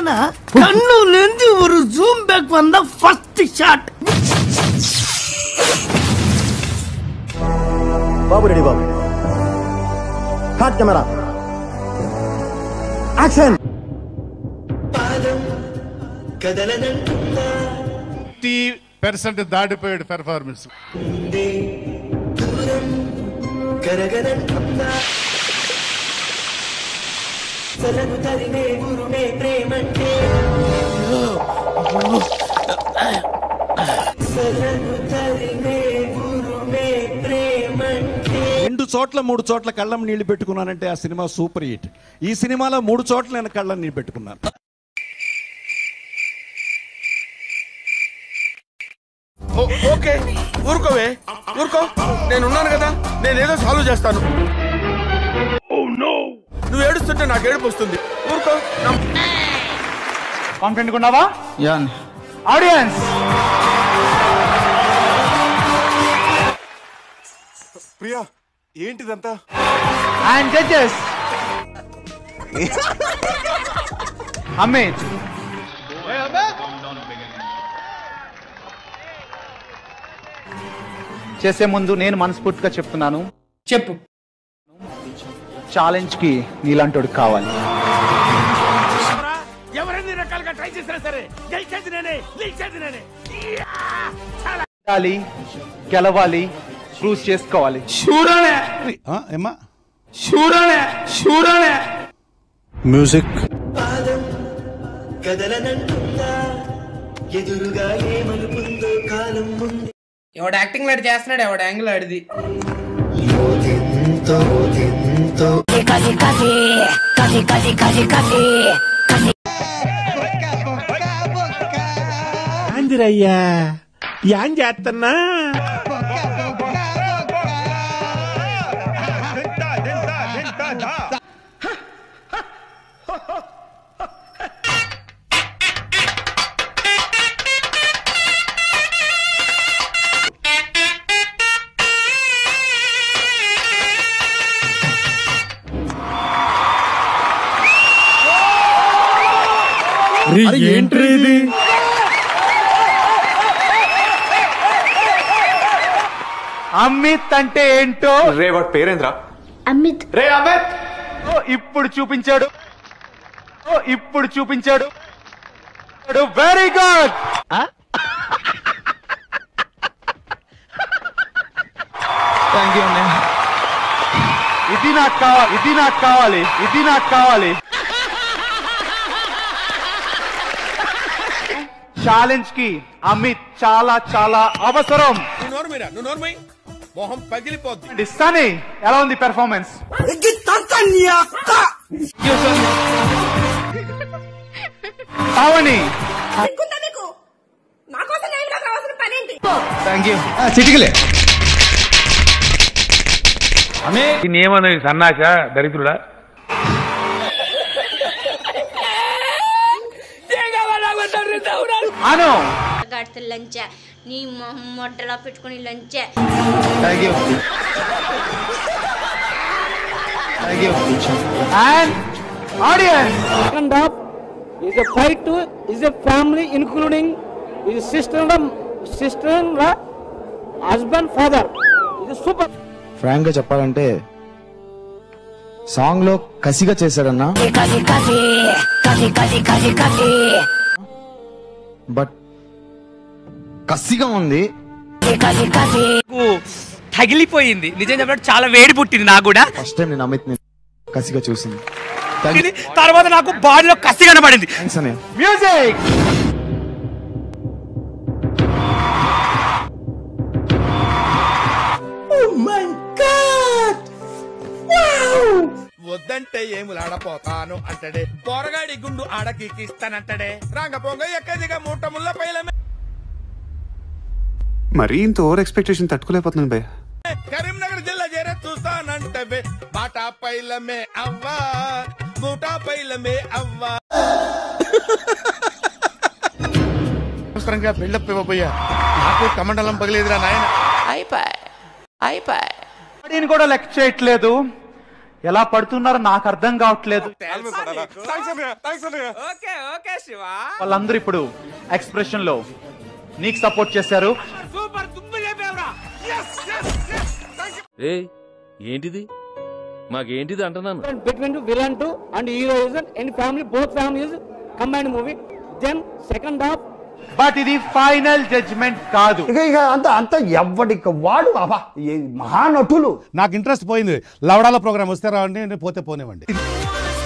பார்த்தீங்கன்னா கண்ணுல இருந்து ஒரு ஜூம் பேக் வந்தா ஃபர்ஸ்ட் ஷாட் బాబు రెడీ బాబు hot camera action fifty percent దాటిపోయాడు పెర్ఫార్మెన్స్ రెండు చోట్ల మూడు చోట్ల కళ్ళం నీళ్లు పెట్టుకున్నానంటే ఆ సినిమా సూపర్ హిట్ ఈ సినిమాలో మూడు చోట్ల నేను కళ్ళం నీళ్ళు పెట్టుకున్నాను ఓ- ఓకే ఊరుకోవే ఊరుకో నేనున్నాను కదా నేనేదో సాల్వ్ చేస్తాను నువ్వు ఏడుస్తుంటే నాకు ఏడుపు వస్తుంది ఊరుకో నా- కాన్ఫిడెంట్ ఉన్నావా ఆడియన్స్ ప్రియా ఏంటిదంతా అండ్ జడ్జెస్ అమిత్ చేసే ముందు నేను మనస్ఫూర్తిగా చెప్తున్నాను చెప్పు ఛాలెంజ్ కి నీలాంటోడు కావాలి ఎవరెన్ని రకాలుగా ట్రై చేసినా సరే గెలిచేది నేనే గెలిచేది నేనే గెలవాలి, గెలవాలి ప్రూవ్ చేసుకోవాలి శూరనే ఏమా శూరనే శూరనే మ్యూజిక్ ఎవడు యాక్టింగ్ లాడు చేస్తున్నాడు ఎవడు యాంగిల్ ఆడిది ఆందిరయ్యా యాన్ చేస్తున్నా ఏంట్రీ ఇది అమిత్ అంటే ఏంటో రే వాడి పేరేంద్రా అమిత్ రే అమిత్ ఓ, ఇప్పుడు చూపించాడు ఓ, ఇప్పుడు చూపించాడు వెరీ గుడ్ థ్యాంక్ యూ ఇది నాకు కావాలి ఇది నాకు కావాలి ఇది నాకు కావాలి ఛాలెంజ్ కి అమిత్ చాలా చాలా అవసరం నువ్వు నోరు మీరా నువ్వు నోరు మై మొహం పగిలిపోద్ది ఇస్తాని ఎలా ఉంది పెర్ఫార్మెన్స్ పావని థ్యాంక్ యూ చిటికలే ఏమన్నది సన్నాస దరిద్రుడా అను గడితే లంచ నీ మొహం మొడ్డలా పెట్టుకుని లంచే thank you thank you and audience second half is a fight is a family including ఇది సిస్టర్ సిస్టర్ హస్బెండ్ ఫాదర్ ఇది సూపర్ ఫ్రాంక్ గా చెప్పాలంటే సాంగ్ లో కసిగా చేశాడన్నా బట్ కసిగా ఉంది తగిలిపోయింది నిజం చెప్పినట్టు చాలా వేడి పుట్టింది నాకు కూడా ఫస్ట్ టైం నేను అమిత్ ని కసిగా చూసింది తర్వాత నాకు బాడీలో కసి కనబడింది థ్యాంక్స్ అనే మ్యూజిక్ వద్దంటే ఏములాడపోతాను అంటడే పొరగాడి గుండు ఆడకిస్తానంటడే రాంగపోంగ ఎక్కదిగా మూట ముళ్ళ పైలమే మరీ ఇంత ఓవర్ ఎక్స్పెక్టేషన్ తట్టుకోలేకపోతున్నాను భయ్య కరీంనగర్ జిల్లా చేరే చూస్తానంటే బాటా పైలమే అవ్వా మూటా పైలమే అవ్వా అవసరంగా బిల్డప్ ఇవ్వబోయా నాకు కమండలం పగిలేదురా నాయన బాడీని కూడా లెక్క చేయట్లేదు ఎలా పడుతున్నారో నాకు అర్థం కావట్లేదు ఓకే ఓకే శివ వాళ్ళందరూ ఇప్పుడు ఎక్స్ప్రెషన్ లో నీకు సపోర్ట్ చేశారు సూపర్ తుమ్మి లేపేవరా ఏ ఏంటిది మాకేంటిది అంటున్నాను between the villain two and heroism and family both families combined movie then second half but ఇది ఫైనల్ జడ్జ్మెంట్ కాదు ఇక ఇక అంత అంత ఎవ్వడికి వాడు అబ్బా ఈ మహానటులు నాకు ఇంట్రెస్ట్ పోయింది లవడాల ప్రోగ్రామ్ వస్తే రావండి పోతే పోనివ్వండి